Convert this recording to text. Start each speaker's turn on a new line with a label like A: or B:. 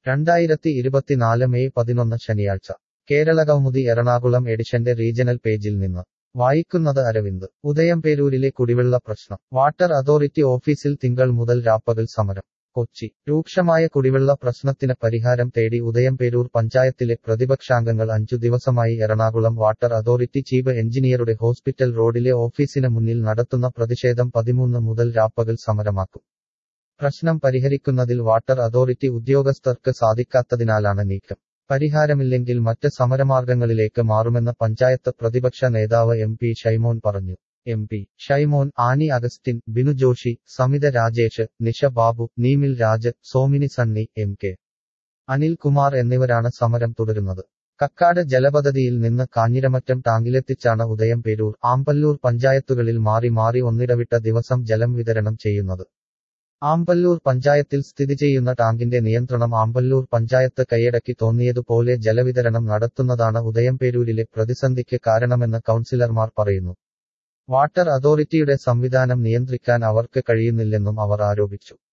A: രണ്ടായിരത്തി ഇരുപത്തിനാല് മെയ് പതിനൊന്ന് ശനിയാഴ്ച കേരള കൗമുദി എറണാകുളം എഡിഷന്റെ റീജണൽ പേജിൽ നിന്ന് വായിക്കുന്നത് അരവിന്ദ് ഉദയംപേരൂരിലെ കുടിവെള്ള പ്രശ്നം വാട്ടർ അതോറിറ്റി ഓഫീസിൽ തിങ്കൾ മുതൽ രാപ്പകൽ സമരം കൊച്ചി രൂക്ഷമായ കുടിവെള്ള പ്രശ്നത്തിന് പരിഹാരം തേടി ഉദയംപേരൂർ പഞ്ചായത്തിലെ പ്രതിപക്ഷാംഗങ്ങൾ അഞ്ചു ദിവസമായി എറണാകുളം വാട്ടർ അതോറിറ്റി ചീഫ് എഞ്ചിനീയറുടെ ഹോസ്പിറ്റൽ റോഡിലെ ഓഫീസിന് മുന്നിൽ നടത്തുന്ന പ്രതിഷേധം പതിമൂന്ന് മുതൽ രാപ്പകൽ സമരമാക്കും പ്രശ്നം പരിഹരിക്കുന്നതിൽ വാട്ടർ അതോറിറ്റി ഉദ്യോഗസ്ഥർക്ക് സാധിക്കാത്തതിനാലാണ് നീക്കം പരിഹാരമില്ലെങ്കിൽ മറ്റ് സമരമാർഗങ്ങളിലേക്ക് മാറുമെന്ന് പഞ്ചായത്ത് പ്രതിപക്ഷ നേതാവ് എം പി ഷൈമോൻ പറഞ്ഞു M P Shymon Annie Augustine Binu Joshy Samitha Rajesh Nisha Babu Neemil Raj Somini Sunny M K Anilkumar എന്നിവരാണ് സമരം തുടരുന്നത് കക്കാട് ജലപദ്ധതിയിൽ നിന്ന് കാഞ്ഞിരമറ്റം ടാങ്കിലെത്തിച്ചാണ് ഉദയം പേരൂർ ആമ്പല്ലൂർ പഞ്ചായത്തുകളിൽ മാറി മാറി ഒന്നിടവിട്ട ദിവസം ജലം വിതരണം ചെയ്യുന്നത് ആമ്പല്ലൂർ പഞ്ചായത്തിൽ സ്ഥിതി ചെയ്യുന്ന ടാങ്കിന്റെ നിയന്ത്രണം ആമ്പല്ലൂർ പഞ്ചായത്ത് കൈയടക്കി തോന്നിയതുപോലെ ജലവിതരണം നടത്തുന്നതാണ് ഉദയംപേരൂരിലെ പ്രതിസന്ധിക്ക് കാരണമെന്ന് കൗൺസിലർമാർ പറയുന്നു വാട്ടർ അതോറിറ്റിയുടെ സംവിധാനം നിയന്ത്രിക്കാൻ അവർക്ക് കഴിയുന്നില്ലെന്നും അവർ ആരോപിച്ചു